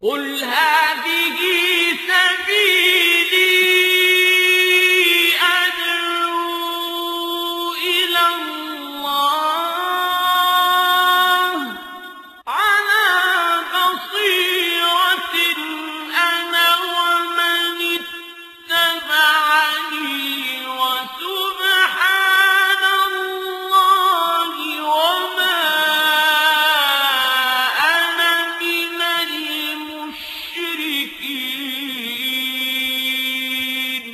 قل هذه سبيلي أدعو إلى الله على بصيرة أنا ومن اتبعني وسبحان الله وما أنا من المشركين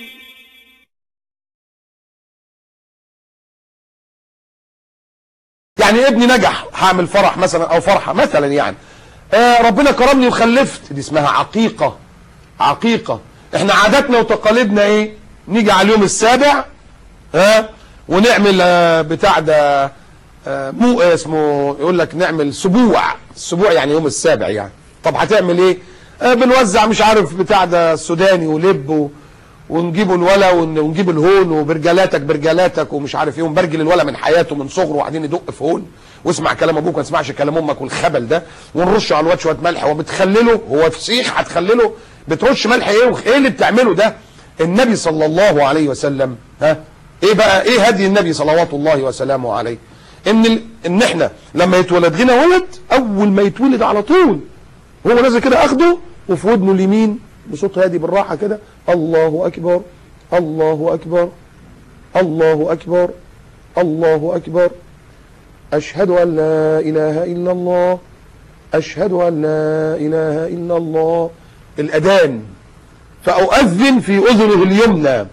يعني ابني نجح هعمل فرح مثلا او فرحه مثلا يعني آه ربنا كرمني وخلفت دي اسمها عقيقه عقيقه احنا عاداتنا وتقاليدنا ايه نيجي على اليوم السابع ها ونعمل آه بتاع ده آه مو آه اسمه يقول لك نعمل سبوع السبوع يعني يوم السابع يعني طب هتعمل ايه آه بنوزع مش عارف بتاع ده سوداني ولب و... ونجيبوا الولا ون- ونجيب الهون وبرجلاتك برجلاتك ومش عارف ايه ونبرجل الولا من حياته من صغره وقاعدين يدق في هون واسمع كلام ابوك ما تسمعش كلام امك والخبل ده ونرش على الواد شويه ملح وبتخلله هو فسيخ هتخلله بترش ملح ايه وخ- ايه اللي بتعمله ده النبي صلى الله عليه وسلم ها ايه بقى ايه هدي النبي صلوات الله وسلامه عليه ان ال... ان احنا لما يتولد لنا ولد اول ما يتولد على طول هو نازل كده اخده وفي ودنه اليمين بصوت هادي بالراحه كده الله اكبر الله اكبر الله اكبر الله اكبر اشهد ان لا اله الا الله اشهد ان لا اله الا الله الاذان فاؤذن في اذنه اليمنى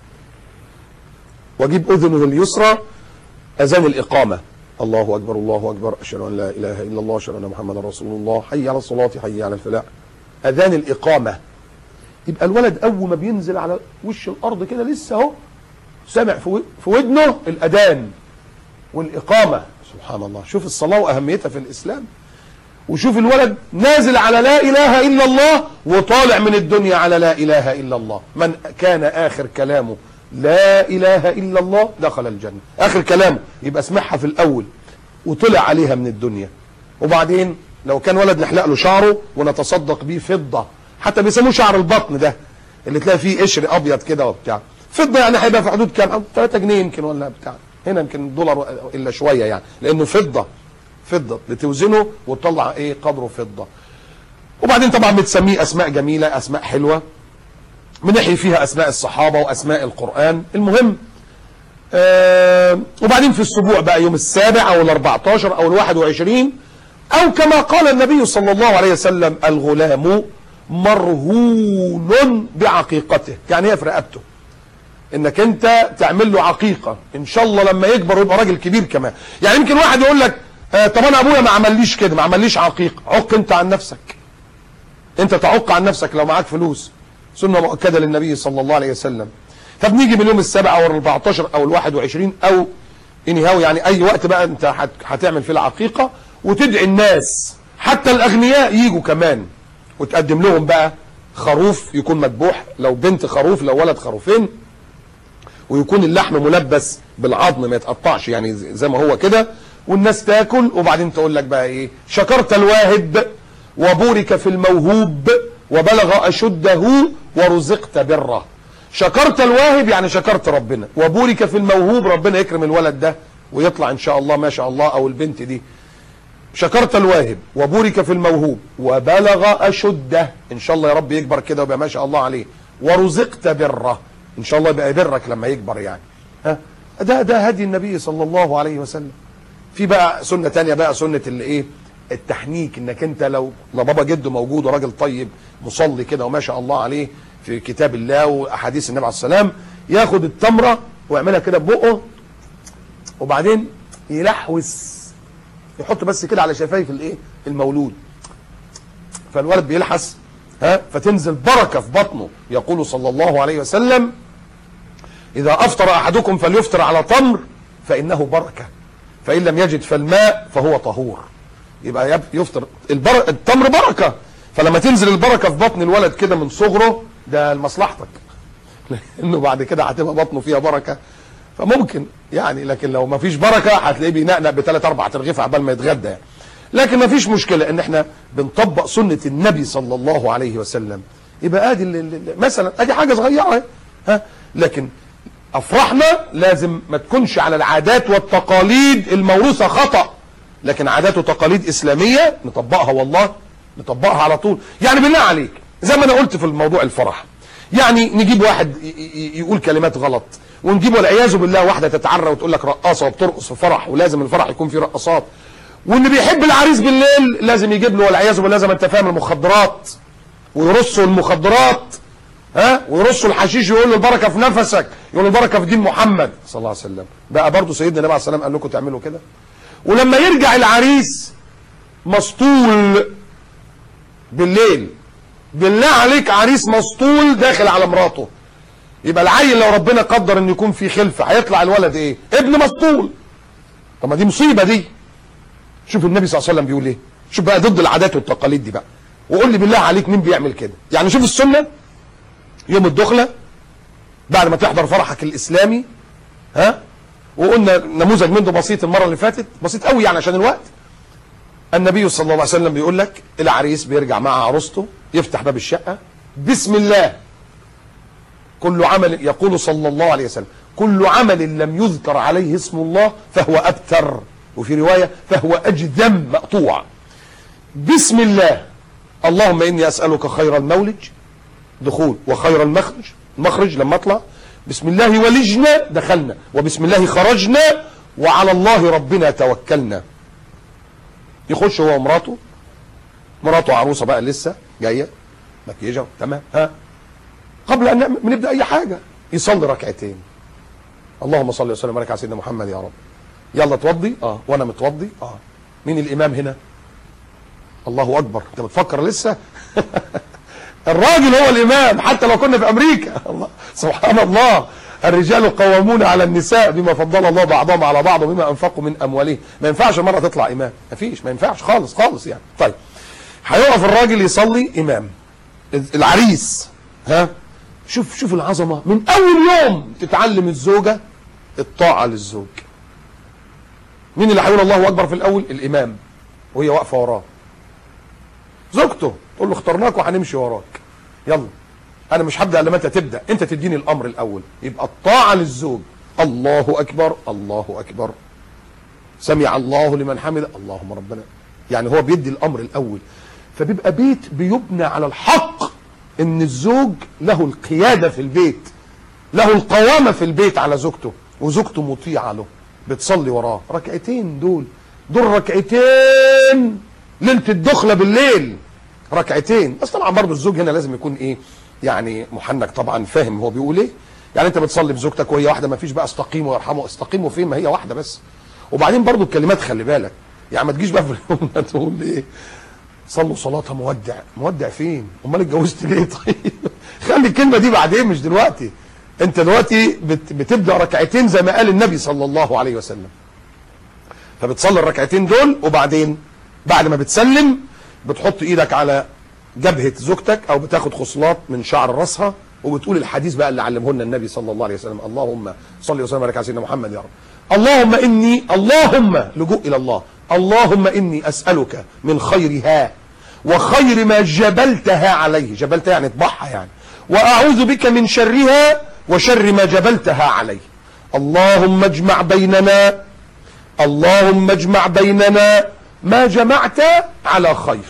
واجيب اذنه اليسرى اذان الاقامه الله اكبر الله اكبر اشهد ان لا اله الا الله اشهد ان محمدا رسول الله حي على الصلاه حي على الفلاح اذان الاقامه يبقى الولد اول ما بينزل على وش الارض كده لسه اهو سامع في و- في ودنه الاذان والاقامه سبحان الله شوف الصلاه واهميتها في الاسلام وشوف الولد نازل على لا اله الا الله وطالع من الدنيا على لا اله الا الله من كان اخر كلامه لا اله الا الله دخل الجنه اخر كلامه يبقى اسمعها في الاول وطلع عليها من الدنيا وبعدين لو كان ولد نحلق له شعره ونتصدق بيه فضه حتى بيسموه شعر البطن ده اللي تلاقي فيه قشر ابيض كده وبتاع فضه يعني هيبقى في حدود كام 3 جنيه يمكن ولا بتاع هنا يمكن دولار الا شويه يعني لانه فضه فضه بتوزنه وتطلع ايه قدره فضه وبعدين طبعا بتسميه اسماء جميله اسماء حلوه بنحيي فيها اسماء الصحابه واسماء القران المهم آه وبعدين في السبوع بقى يوم السابع او ال14 او ال21 او كما قال النبي صلى الله عليه وسلم الغلام مرهون بعقيقته يعني هي في رقبته انك انت تعمل له عقيقه ان شاء الله لما يكبر ويبقى راجل كبير كمان يعني يمكن واحد يقول لك آه طب انا ابويا ما عمليش كده ما عمليش عقيقه عق انت عن نفسك انت تعق عن نفسك لو معاك فلوس سنه مؤكده للنبي صلى الله عليه وسلم طب نيجي من اليوم السابع او ال 14 او ال 21 او انهاو يعني اي وقت بقى انت هت- هتعمل فيه العقيقه وتدعي الناس حتى الاغنياء يجوا كمان وتقدم لهم بقى خروف يكون مذبوح لو بنت خروف لو ولد خروفين ويكون اللحم ملبس بالعظم ما يتقطعش يعني زي زي ما هو كده والناس تاكل وبعدين تقول لك بقى ايه شكرت الواهب وبورك في الموهوب وبلغ اشده ورزقت بره شكرت الواهب يعني شكرت ربنا وبورك في الموهوب ربنا يكرم الولد ده ويطلع ان شاء الله ما شاء الله او البنت دي شكرت الواهب وبورك في الموهوب وبلغ أشده إن شاء الله يا رب يكبر كده ويبقى ما شاء الله عليه ورزقت بره إن شاء الله يبقى يبرك لما يكبر يعني ها ده ده هدي النبي صلى الله عليه وسلم في بقى سنة تانية بقى سنة اللي ايه التحنيك انك انت لو لو بابا جده موجود وراجل طيب مصلي كده وما شاء الله عليه في كتاب الله واحاديث النبي عليه السلام ياخد التمره ويعملها كده ببقه وبعدين يلحوس يحط بس كده على شفايف الايه المولود فالولد بيلحس ها فتنزل بركه في بطنه يقول صلى الله عليه وسلم اذا افطر احدكم فليفطر على تمر فانه بركه فان لم يجد فالماء فهو طهور يبقى يب- يفطر البر... التمر بركه فلما تنزل البركه في بطن الولد كده من صغره ده لمصلحتك لانه بعد كده هتبقى بطنه فيها بركه فممكن يعني لكن لو ما فيش بركه هتلاقيه بينقنق بثلاث اربع ترغيف عبال ما يتغدى يعني لكن ما فيش مشكلة ان احنا بنطبق سنة النبي صلى الله عليه وسلم يبقى ادي ال- ال- ال- مثلا ادي حاجة صغيرة اهي. ها لكن افراحنا لازم ما تكونش على العادات والتقاليد الموروثة خطأ لكن عادات وتقاليد اسلامية نطبقها والله نطبقها على طول يعني بالله عليك زي ما انا قلت في الموضوع الفرح يعني نجيب واحد ي- ي- يقول كلمات غلط ونجيب والعياذ بالله واحده تتعرى وتقول لك رقاصه وبترقص في فرح ولازم الفرح يكون فيه رقصات واللي بيحب العريس بالليل لازم يجيب له والعياذ بالله زي ما انت فاهم المخدرات ويرصوا المخدرات ها ويرصوا الحشيش يقول له البركه في نفسك يقول له البركه في دين محمد صلى الله عليه وسلم بقى برضه سيدنا النبي عليه الصلاه والسلام قال لكم تعملوا كده ولما يرجع العريس مسطول بالليل بالله عليك عريس مسطول داخل على مراته يبقى العيل لو ربنا قدر ان يكون في خلفه هيطلع الولد ايه ابن مسطول طب ما دي مصيبه دي شوف النبي صلى الله عليه وسلم بيقول ايه شوف بقى ضد العادات والتقاليد دي بقى وقول لي بالله عليك مين بيعمل كده يعني شوف السنه يوم الدخله بعد ما تحضر فرحك الاسلامي ها وقلنا نموذج منه بسيط المره اللي فاتت بسيط قوي يعني عشان الوقت النبي صلى الله عليه وسلم بيقول لك العريس بيرجع مع عروسته يفتح باب الشقه بسم الله كل عمل يقول صلى الله عليه وسلم كل عمل لم يذكر عليه اسم الله فهو ابتر وفي روايه فهو اجدم مقطوع بسم الله اللهم اني اسالك خير المولج دخول وخير المخرج المخرج لما اطلع بسم الله ولجنا دخلنا وبسم الله خرجنا وعلى الله ربنا توكلنا يخش هو ومراته مراته عروسه بقى لسه جايه مكيجه تمام ها قبل ان نعمل- نبدا اي حاجه يصلي ركعتين اللهم صل وسلم وبارك على سيدنا محمد يا رب يلا توضي اه وانا متوضي اه مين الامام هنا الله اكبر انت بتفكر لسه الراجل هو الامام حتى لو كنا في امريكا الله سبحان الله الرجال قوامون على النساء بما فضل الله بعضهم على بعض وبما انفقوا من اموالهم ما ينفعش المراه تطلع امام ما فيش ما ينفعش خالص خالص يعني طيب هيقف الراجل يصلي امام العريس ها شوف شوف العظمه من اول يوم تتعلم الزوجه الطاعه للزوج مين اللي هيقول الله اكبر في الاول الامام وهي واقفه وراه زوجته تقول له اخترناك وهنمشي وراك يلا انا مش هبدا الا لما انت تبدا انت تديني الامر الاول يبقى الطاعه للزوج الله اكبر الله اكبر سمع الله لمن حمد اللهم ربنا يعني هو بيدي الامر الاول فبيبقى بيت بيبنى على الحق ان الزوج له القياده في البيت له القوامه في البيت على زوجته وزوجته مطيعه له بتصلي وراه ركعتين دول دول ركعتين ليله الدخله بالليل ركعتين بس طبعا برضو الزوج هنا لازم يكون ايه يعني محنك طبعا فاهم هو بيقول ايه يعني انت بتصلي بزوجتك وهي واحده ما فيش بقى استقيموا ويرحموا استقيموا فين ما هي واحده بس وبعدين برضو الكلمات خلي بالك يعني ما تجيش بقى في اليوم ده تقول ايه صلوا صلاة مودع مودع فين امال اتجوزت ليه طيب خلي الكلمة دي بعدين مش دلوقتي انت دلوقتي بت بتبدأ ركعتين زي ما قال النبي صلى الله عليه وسلم فبتصلي الركعتين دول وبعدين بعد ما بتسلم بتحط ايدك على جبهة زوجتك او بتاخد خصلات من شعر راسها وبتقول الحديث بقى اللي علمه لنا النبي صلى الله عليه وسلم اللهم صل وسلم وبارك على سيدنا محمد يا رب اللهم اني اللهم لجوء الى الله اللهم اني اسالك من خيرها وخير ما جبلتها عليه جبلتها يعني اطبعها يعني واعوذ بك من شرها وشر ما جبلتها عليه اللهم اجمع بيننا اللهم اجمع بيننا ما جمعت على خير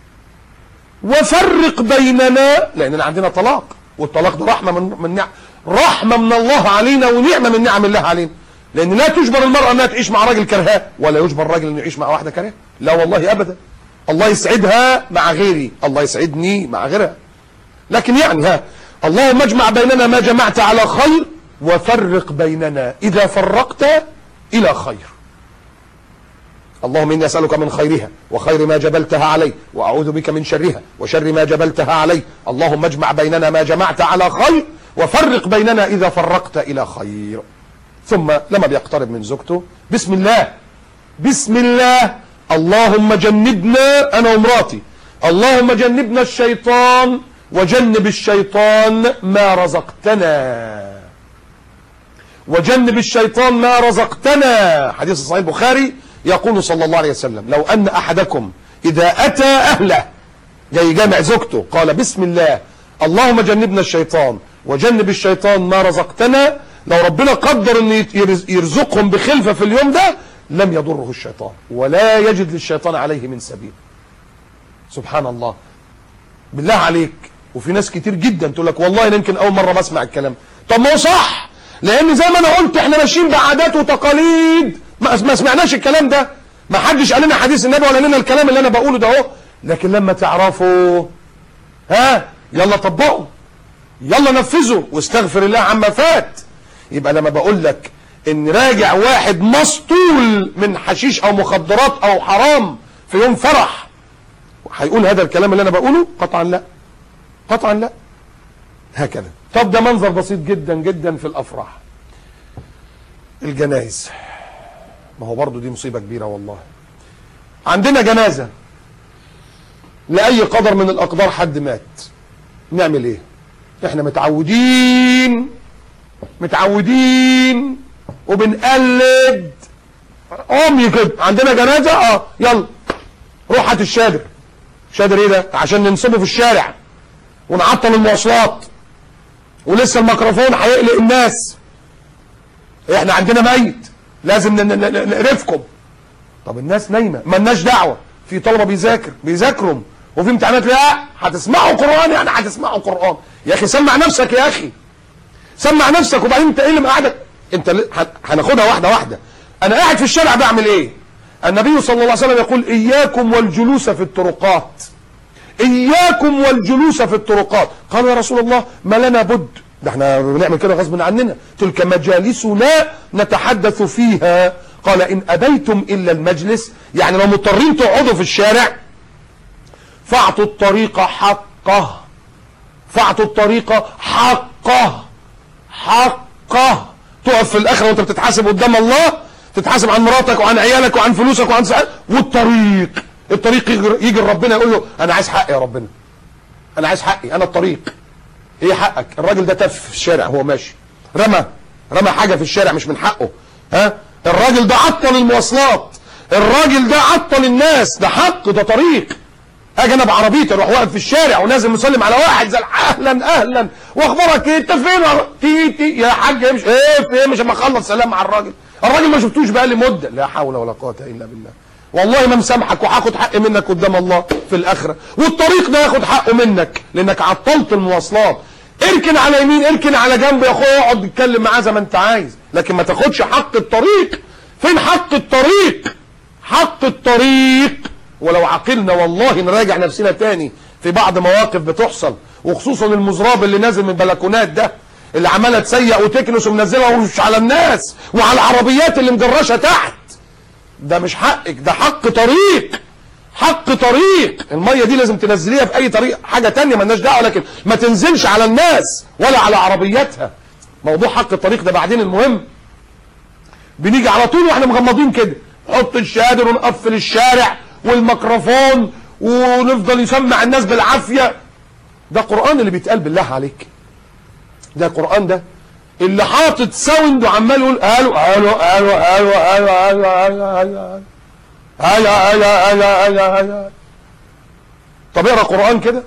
وفرق بيننا لان عندنا طلاق والطلاق ده رحمه من من نعم رحمه من الله علينا ونعمه من نعم الله علينا لان لا تجبر المراه انها تعيش مع راجل كرهاه ولا يجبر الراجل انه يعيش مع واحده كرهاه لا والله ابدا الله يسعدها مع غيري الله يسعدني مع غيرها لكن يعني ها اللهم اجمع بيننا ما جمعت على خير وفرق بيننا اذا فرقت الى خير اللهم اني اسالك من خيرها وخير ما جبلتها عليه واعوذ بك من شرها وشر ما جبلتها عليه اللهم اجمع بيننا ما جمعت على خير وفرق بيننا اذا فرقت الى خير ثم لما بيقترب من زوجته بسم الله بسم الله اللهم جنبنا انا ومراتي اللهم جنبنا الشيطان وجنب الشيطان ما رزقتنا وجنب الشيطان ما رزقتنا حديث صحيح البخاري يقول صلى الله عليه وسلم لو أن أحدكم إذا أتى أهله جاي جامع زوجته قال بسم الله اللهم جنبنا الشيطان وجنب الشيطان ما رزقتنا لو ربنا قدر ان يرز- يرزقهم بخلفة في اليوم ده لم يضره الشيطان ولا يجد للشيطان عليه من سبيل سبحان الله بالله عليك وفي ناس كتير جدا تقول لك والله أنا يمكن اول مره بسمع الكلام طب ما هو صح لان زي ما انا قلت احنا ماشيين بعادات وتقاليد ما ما سمعناش الكلام ده ما حدش قال لنا حديث النبي ولا لنا الكلام اللي انا بقوله ده اهو لكن لما تعرفوا ها يلا طبقوا يلا نفذوا واستغفر الله عما فات يبقى لما بقول لك ان راجع واحد مسطول من حشيش او مخدرات او حرام في يوم فرح هيقول هذا الكلام اللي انا بقوله قطعا لا قطعا لا هكذا طب ده منظر بسيط جدا جدا في الافراح الجنائز ما هو برضو دي مصيبة كبيرة والله عندنا جنازة لأي قدر من الأقدار حد مات نعمل ايه احنا متعودين متعودين وبنقلد امي كده عندنا جنازة اه يلا روح هات الشادر شادر ايه ده عشان ننصبه في الشارع ونعطل المواصلات ولسه الميكروفون هيقلق الناس احنا عندنا ميت لازم ن- ن- ن- نقرفكم طب الناس نايمه مالناش دعوه في طلبه بيذاكر بيذاكروا وفي امتحانات لا هتسمعوا قران يعني هتسمعوا قران يا اخي سمع نفسك يا اخي سمع نفسك وبعدين انت ايه اللي مقعدك انت ل- هن- هناخدها واحده واحده انا قاعد في الشارع بعمل ايه النبي صلى الله عليه وسلم يقول اياكم والجلوس في الطرقات اياكم والجلوس في الطرقات قالوا يا رسول الله ما لنا بد ده احنا بنعمل كده غصب عننا تلك مجالسنا نتحدث فيها قال ان ابيتم الا المجلس يعني لو مضطرين تقعدوا في الشارع فاعطوا الطريق حقه فاعطوا الطريق حقه حقه تقف في الاخره وانت بتتحاسب قدام الله تتحاسب عن مراتك وعن عيالك وعن فلوسك وعن سعادتك والطريق الطريق يجي يجي ربنا يقول له انا عايز حقي يا ربنا انا عايز حقي انا الطريق ايه حقك الراجل ده تف في الشارع هو ماشي رمى رمى حاجه في الشارع مش من حقه ها الراجل ده عطل المواصلات الراجل ده عطل الناس ده حق ده طريق اجي انا بعربيتي اروح واقف في الشارع ونازل مسلم على واحد زي اهلا اهلا واخبارك ايه انت فين تي تي يا حاج امشي ايه في ايه مش اما اخلص سلام مع الراجل الراجل ما شفتوش بقالي مده لا حول ولا قوه الا بالله والله ما مسامحك وهاخد حق منك قدام الله في الاخره والطريق ده ياخد حقه منك لانك عطلت المواصلات اركن على يمين اركن على جنب يا اخويا اقعد اتكلم معاه زي ما انت عايز لكن ما تاخدش حق الطريق فين حق الطريق حق الطريق ولو عقلنا والله نراجع نفسنا تاني في بعض مواقف بتحصل وخصوصا المزراب اللي نازل من البلكونات ده اللي عماله تسيق وتكنس ومنزلها ومش على الناس وعلى العربيات اللي مجرشه تحت ده مش حقك ده حق طريق حق طريق الميه دي لازم تنزليها في اي طريق حاجه تانية مالناش دعوه لكن ما تنزلش على الناس ولا على عربياتها موضوع حق الطريق ده بعدين المهم بنيجي على طول واحنا مغمضين كده نحط الشادر ونقفل الشارع والميكروفون ونفضل يسمع الناس بالعافيه ده قران اللي بيتقال بالله عليك ده قران ده اللي حاطط ساوند وعمال يقول الو الو الو الو الو الو الو الو هيا هيا هيا هيا هيا طب اقرا قران كده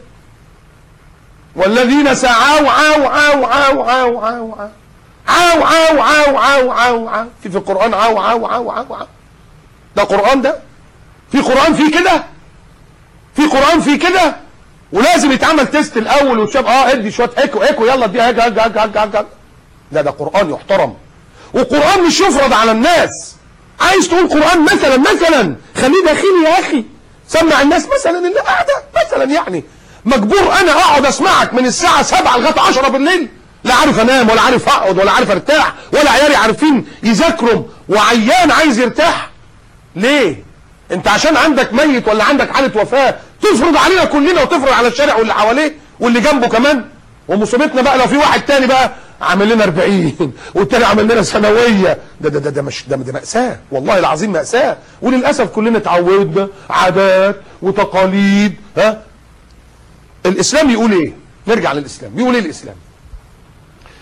والذين سعوا عاو عاو عاو عاو عاو عاو عاو عاو عاو عاو عاو في في القران عاو عاو عاو عاو عاو ده قران ده في قران فيه كده في قران فيه كده ولازم يتعمل تيست الاول وتشوف اه ادي شويه ايكو ايكو يلا اديها هيك هيك هيك هيك هيك لا ده قران يحترم وقران مش يفرض على الناس عايز تقول قران مثلا مثلا خليه داخلي يا اخي سمع الناس مثلا اللي قاعده مثلا يعني مجبور انا اقعد اسمعك من الساعه 7 لغايه 10 بالليل لا عارف انام ولا عارف اقعد ولا عارف ارتاح ولا عيالي عارفين يذاكروا وعيان عايز يرتاح ليه انت عشان عندك ميت ولا عندك حاله وفاه تفرض علينا كلنا وتفرض على الشارع واللي حواليه واللي جنبه كمان ومصيبتنا بقى لو في واحد تاني بقى عامل لنا 40 والتاني عامل لنا ثانويه ده ده ده ده مش ده, ده مأساة والله العظيم مأساة وللأسف كلنا اتعودنا عادات وتقاليد ها الإسلام يقول ايه نرجع للإسلام يقول ايه الإسلام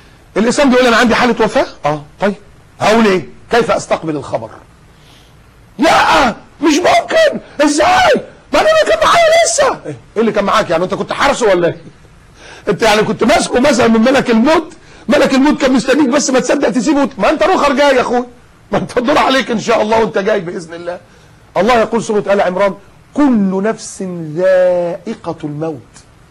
الإسلام بيقول انا عندي حالة وفاة اه طيب هقول ايه كيف استقبل الخبر لا مش ممكن ازاي ما انا اللي كان معايا لسه ايه اللي كان معاك يعني انت كنت حارسه ولا ايه انت يعني كنت ماسكه مثلا من ملك الموت ملك الموت كان مستنيك بس ما تصدق تسيبه وت- ما انت رخر جاي يا اخوي ما انت الدور عليك ان شاء الله وانت جاي باذن الله الله يقول سوره ال عمران كل نفس ذائقه الموت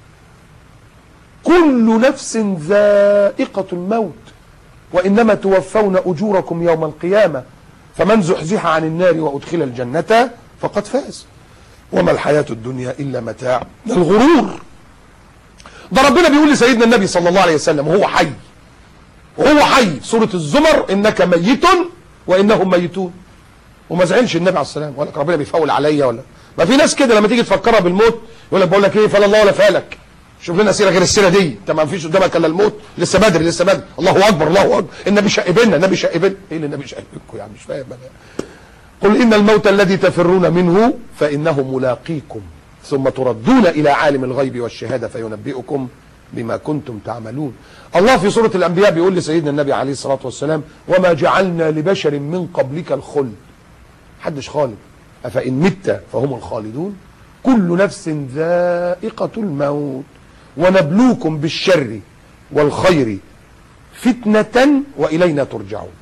كل نفس ذائقه الموت وانما توفون اجوركم يوم القيامه فمن زحزح عن النار وادخل الجنه فقد فاز وما الحياه الدنيا الا متاع الغرور ده ربنا بيقول لسيدنا النبي صلى الله عليه وسلم وهو حي وهو حي في سورة الزمر إنك ميت وإنهم ميتون وما زعلش النبي عليه السلام ولا ربنا بيفول عليا ولا ما في ناس كده لما تيجي تفكرها بالموت يقول لك بقول لك ايه فلا الله ولا فالك شوف لنا سيره غير السيره دي انت ما فيش قدامك الا الموت لسه بدري لسه بدري الله اكبر الله اكبر النبي شقبلنا النبي شقبلنا ايه اللي النبي شقبلكم يعني مش فاهم انا قل إن الموت الذي تفرون منه فإنه ملاقيكم ثم تردون إلى عالم الغيب والشهادة فينبئكم بما كنتم تعملون الله في سورة الأنبياء بيقول لسيدنا النبي عليه الصلاة والسلام وما جعلنا لبشر من قبلك الخلد حدش خالد أفإن مت فهم الخالدون كل نفس ذائقة الموت ونبلوكم بالشر والخير فتنة وإلينا ترجعون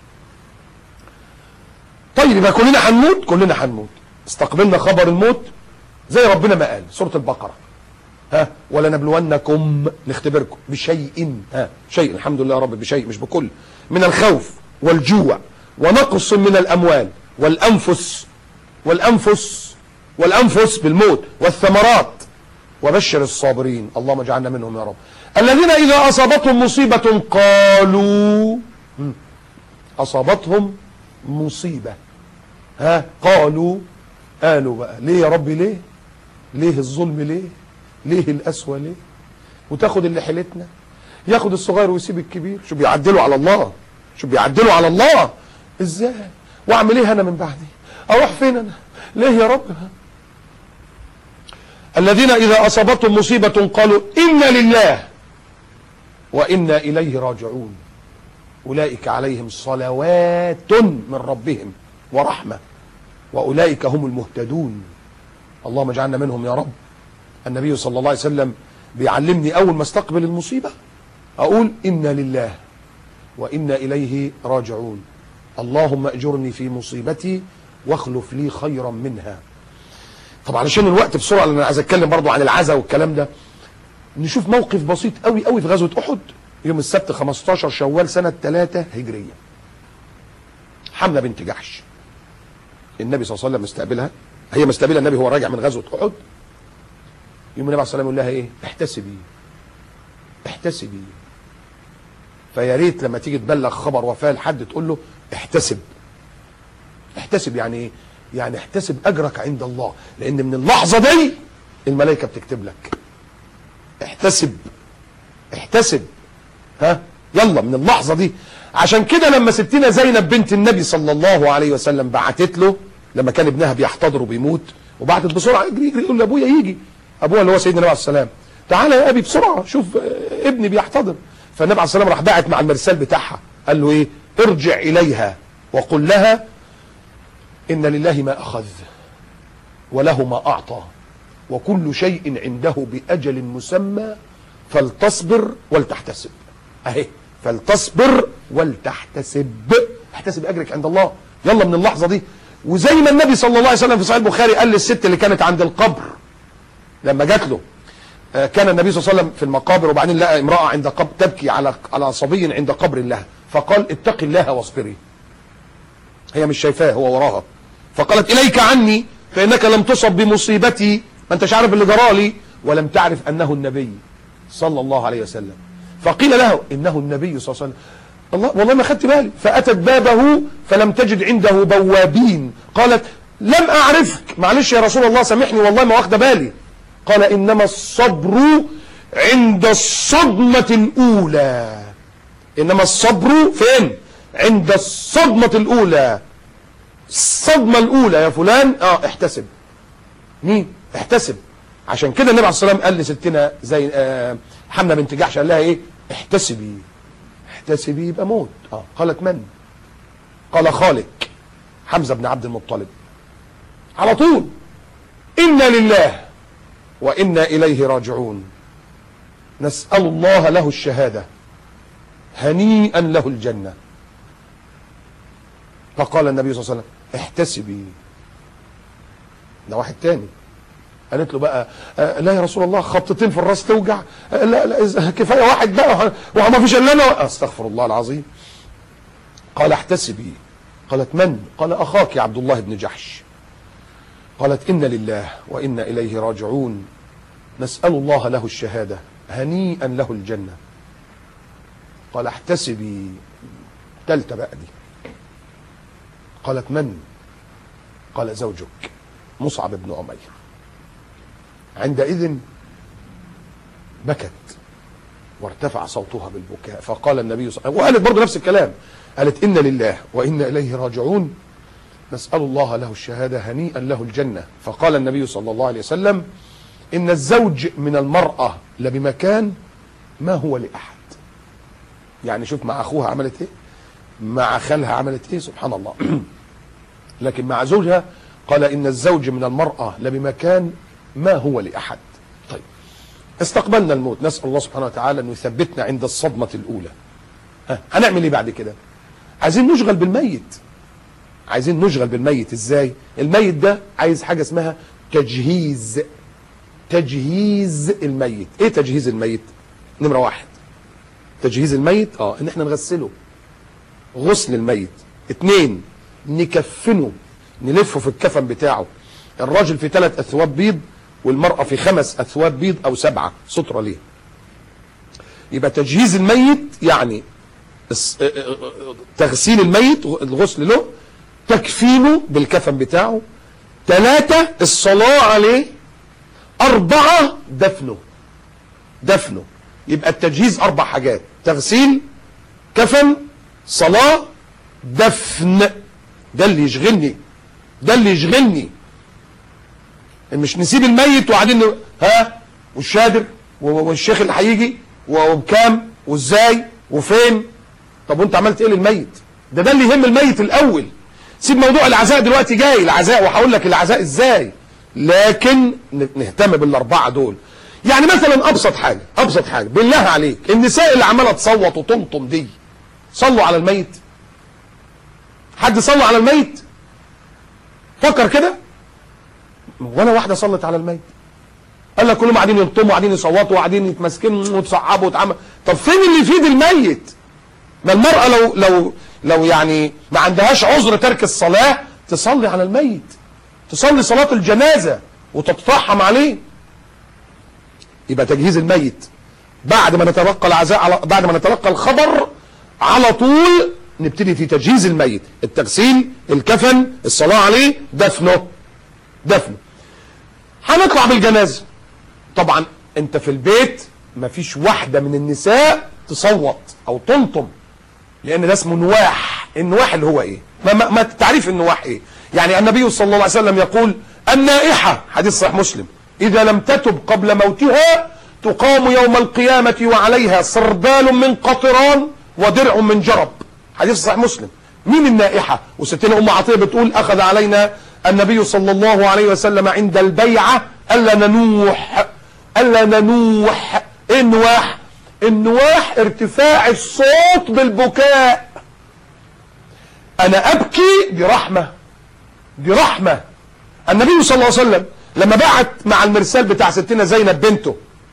طيب يبقى كلنا هنموت كلنا هنموت استقبلنا خبر الموت زي ربنا ما قال سورة البقرة ها ولنبلونكم نختبركم بشيء ها شيء الحمد لله يا رب بشيء مش بكل من الخوف والجوع ونقص من الأموال والأنفس والأنفس والأنفس بالموت والثمرات وبشر الصابرين اللهم اجعلنا منهم يا رب الذين إذا أصابتهم مصيبة قالوا مم. أصابتهم مصيبة ها قالوا قالوا بقى ليه يا رب ليه ليه الظلم ليه ليه القسوة ليه وتاخد اللي حيلتنا ياخد الصغير ويسيب الكبير شو بيعدلوا على الله شو بيعدلوا على الله ازاي واعمل ايه انا من بعدي اروح فين انا ليه يا رب الذين اذا اصابتهم مصيبة قالوا انا لله وانا اليه راجعون أولئك عليهم صلوات من ربهم ورحمة وأولئك هم المهتدون اللهم اجعلنا منهم يا رب النبي صلى الله عليه وسلم بيعلمني أول ما استقبل المصيبة أقول إنا لله وإنا إليه راجعون اللهم أجرني في مصيبتي واخلف لي خيرا منها طب علشان الوقت بسرعة لأن أنا عايز أتكلم برضو عن العزا والكلام ده نشوف موقف بسيط قوي قوي في غزوة أحد يوم السبت 15 شوال سنة 3 هجرية حملة بنت جحش النبي صلى الله عليه وسلم مستقبلها هي مستقبلها النبي هو راجع من غزوة أحد يوم النبي عليه الصلاة والسلام يقول لها إيه احتسبي احتسبي فيا ريت لما تيجي تبلغ خبر وفاة لحد تقول له احتسب احتسب يعني ايه يعني احتسب اجرك عند الله لان من اللحظه دي الملائكه بتكتب لك احتسب احتسب ها يلا من اللحظه دي عشان كده لما ستنا زينب بنت النبي صلى الله عليه وسلم بعتت له لما كان ابنها بيحتضر وبيموت وبعتت بسرعه اجري اجري يقول لابويا يجي ابوها اللي هو سيدنا النبي عليه السلام تعالى يا ابي بسرعه شوف آه، ابني بيحتضر فالنبي عليه السلام راح باعت مع المرسال بتاعها قال له ايه ارجع اليها وقل لها ان لله ما اخذ وله ما اعطى وكل شيء عنده باجل مسمى فلتصبر ولتحتسب اهي فلتصبر ولتحتسب احتسب اجرك عند الله يلا من اللحظه دي وزي ما النبي صلى الله عليه وسلم في صحيح البخاري قال للست اللي كانت عند القبر لما جات له آه، كان النبي صلى الله عليه وسلم في المقابر وبعدين لقى امراه عند قبر تبكي على على صبي عند قبر لها فقال اتقي الله واصبري هي مش شايفاه هو وراها فقالت اليك عني فانك لم تصب بمصيبتي ما انتش عارف اللي جرالي ولم تعرف انه النبي صلى الله عليه وسلم فقيل له انه النبي صلى الله عليه وسلم الله والله ما خدت بالي فاتت بابه فلم تجد عنده بوابين قالت لم اعرفك معلش يا رسول الله سامحني والله ما واخده بالي قال انما الصبر عند الصدمه الاولى انما الصبر فين عند الصدمه الاولى الصدمه الاولى يا فلان اه احتسب مين احتسب عشان كده النبي عليه الصلاه والسلام قال لستنا زي آه حمنا بنت جحش قال لها ايه احتسبي احتسبي يبقى موت اه قالت من قال خالك حمزه بن عبد المطلب على طول إنا لله وإنا إليه راجعون نسأل الله له الشهادة هنيئا له الجنة فقال النبي صلى الله عليه وسلم احتسبي ده واحد تاني قالت له بقى آه لا يا رسول الله خبطتين في الراس توجع آه لا لا إذا- كفايه واحد بقى وما فيش الا انا استغفر الله العظيم قال احتسبي قالت من قال اخاك عبد الله بن جحش قالت إن لله وإنا إليه راجعون نسأل الله له الشهادة هنيئا له الجنة قال احتسبي تالتة بقى دي قالت من قال زوجك مصعب بن عمير عندئذ بكت وارتفع صوتها بالبكاء فقال النبي صلى الله عليه وسلم وقالت برضه نفس الكلام قالت إن لله وإنا إليه راجعون نسأل الله له الشهادة هنيئا له الجنة فقال النبي صلى الله عليه وسلم إن الزوج من المرأة لبمكان ما هو لأحد يعني شوف مع أخوها عملت إيه مع خالها عملت إيه سبحان الله لكن مع زوجها قال إن الزوج من المرأة لبمكان ما هو لأحد طيب استقبلنا الموت نسأل الله سبحانه وتعالى أن يثبتنا عند الصدمة الأولى ها هنعمل إيه بعد كده عايزين نشغل بالميت عايزين نشغل بالميت ازاي الميت ده عايز حاجه اسمها تجهيز تجهيز الميت ايه تجهيز الميت نمره واحد تجهيز الميت اه ان احنا نغسله غسل الميت اتنين نكفنه نلفه في الكفن بتاعه الراجل في ثلاث اثواب بيض والمرأة في خمس اثواب بيض او سبعة سترة ليه يبقى تجهيز الميت يعني الس- اه- اه- اه- تغسيل الميت الغسل له تكفينه بالكفن بتاعه ثلاثة الصلاة عليه أربعة دفنه دفنه يبقى التجهيز أربع حاجات تغسيل كفن صلاة دفن ده اللي يشغلني ده اللي يشغلني مش نسيب الميت وقاعدين ن- ها والشادر و- والشيخ اللي هيجي وبكام وازاي وفين طب وانت عملت ايه للميت ده ده اللي يهم الميت الاول سيب موضوع العزاء دلوقتي جاي العزاء وهقول لك العزاء ازاي لكن ن- نهتم بالاربعه دول يعني مثلا ابسط حاجه ابسط حاجه بالله عليك النساء اللي عماله تصوت وتنطم دي صلوا على الميت حد صلى على الميت فكر كده ولا واحده صلت على الميت قال لك كلهم قاعدين يلطموا قاعدين يصوتوا قاعدين يتمسكنوا وتصعبوا وتعمل طب فين اللي يفيد الميت ما المرأة لو لو لو يعني ما عندهاش عذر ترك الصلاة تصلي على الميت تصلي صلاة الجنازة وتتطحم عليه يبقى تجهيز الميت بعد ما نتلقى العزاء على بعد ما نتلقى الخبر على طول نبتدي في تجهيز الميت التغسيل الكفن الصلاة عليه دفنه دفنه هنطلع بالجنازة طبعا انت في البيت مفيش واحدة من النساء تصوت او تنطم لان ده اسمه نواح النواح اللي هو ايه ما, ما, ما تعريف النواح ايه يعني النبي صلى الله عليه وسلم يقول النائحة حديث صحيح مسلم اذا لم تتب قبل موتها تقام يوم القيامة وعليها سربال من قطران ودرع من جرب حديث صحيح مسلم مين النائحة وستنا ام عطية بتقول اخذ علينا النبي صلى الله عليه وسلم عند البيعة الا ننوح الا ننوح ايه النواح النواح ارتفاع الصوت بالبكاء انا ابكي برحمة برحمة النبي صلى الله عليه وسلم لما بعت مع المرسال بتاع ستنا زينب بنته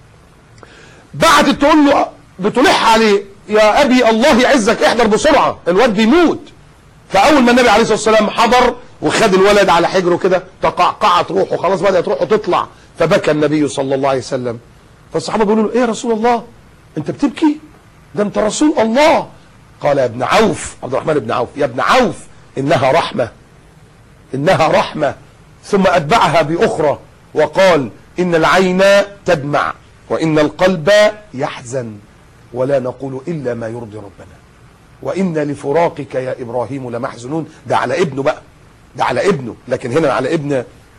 بعتت تقول له بتلح عليه يا ابي الله يعزك احضر بسرعة الواد بيموت فاول ما النبي عليه الصلاة والسلام حضر وخد الولد على حجره كده تقعقعت روحه خلاص بدأت روحه تطلع فبكى النبي صلى الله عليه وسلم فالصحابة بيقولوا له ايه يا رسول الله انت بتبكي ده انت رسول الله قال يا ابن عوف عبد الرحمن بن عوف يا ابن عوف انها رحمة انها رحمة ثم اتبعها باخرى وقال ان العين تدمع وان القلب يحزن ولا نقول الا ما يرضي ربنا وإنا لفراقك يا إبراهيم لمحزنون ده على ابنه بقى ده على ابنه لكن هنا على ابن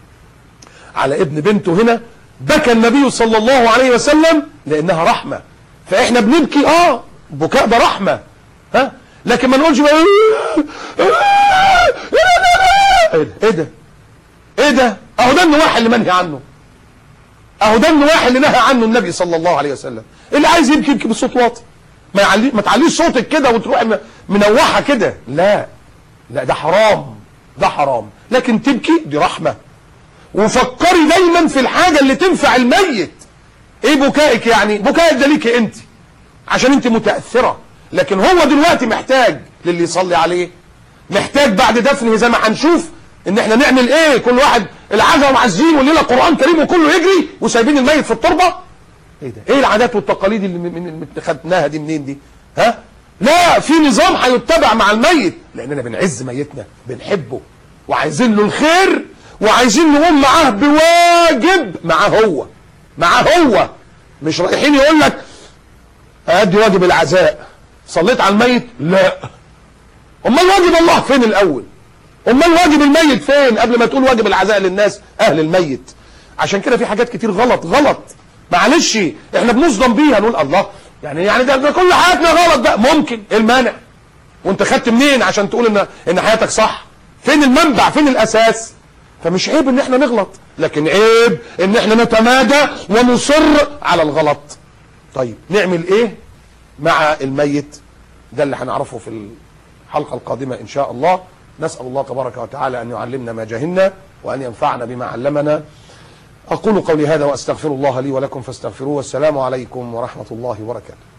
على ابن بنته هنا بكى النبي صلى الله عليه وسلم لأنها رحمة فإحنا بنبكي آه بكاء ده رحمة ها لكن ما نقولش بقى ايه ده ايه ده ايه ده اهو ده النواح اللي منهي عنه اهو ده النواح اللي نهى عنه النبي صلى الله عليه وسلم اللي عايز يبكي يبكي بصوت واطي ما يعلي ما تعليش صوتك كده وتروح م- منوحه كده لا لا ده حرام ده حرام لكن تبكي دي رحمه وفكري دايما في الحاجه اللي تنفع الميت ايه بكائك يعني بكائك ده ليكي انت عشان انت متاثره لكن هو دلوقتي محتاج للي يصلي عليه محتاج بعد دفنه زي ما هنشوف ان احنا نعمل ايه كل واحد العزاء ومعزين والليله قران كريم وكله يجري وسايبين الميت في التربه ايه ده ايه العادات والتقاليد اللي من من- اللي خدناها دي منين دي ها لا في نظام هيتبع مع الميت لاننا بنعز ميتنا بنحبه وعايزين له الخير وعايزين نقوم معاه بواجب معاه هو معاه هو مش رايحين يقول لك ادي واجب العزاء صليت على الميت لا امال واجب الله فين الاول امال واجب الميت فين قبل ما تقول واجب العزاء للناس اهل الميت عشان كده في حاجات كتير غلط غلط معلش احنا بنصدم بيها نقول الله يعني يعني ده, ده كل حياتنا غلط بقى ممكن ايه المانع وانت خدت منين عشان تقول ان ان حياتك صح فين المنبع فين الاساس فمش عيب ان احنا نغلط لكن عيب ان احنا نتمادى ونصر على الغلط طيب نعمل ايه مع الميت ده اللي هنعرفه في الحلقة القادمة إن شاء الله نسأل الله تبارك وتعالى أن يعلمنا ما جهلنا وأن ينفعنا بما علمنا أقول قولي هذا وأستغفر الله لي ولكم فاستغفروه والسلام عليكم ورحمة الله وبركاته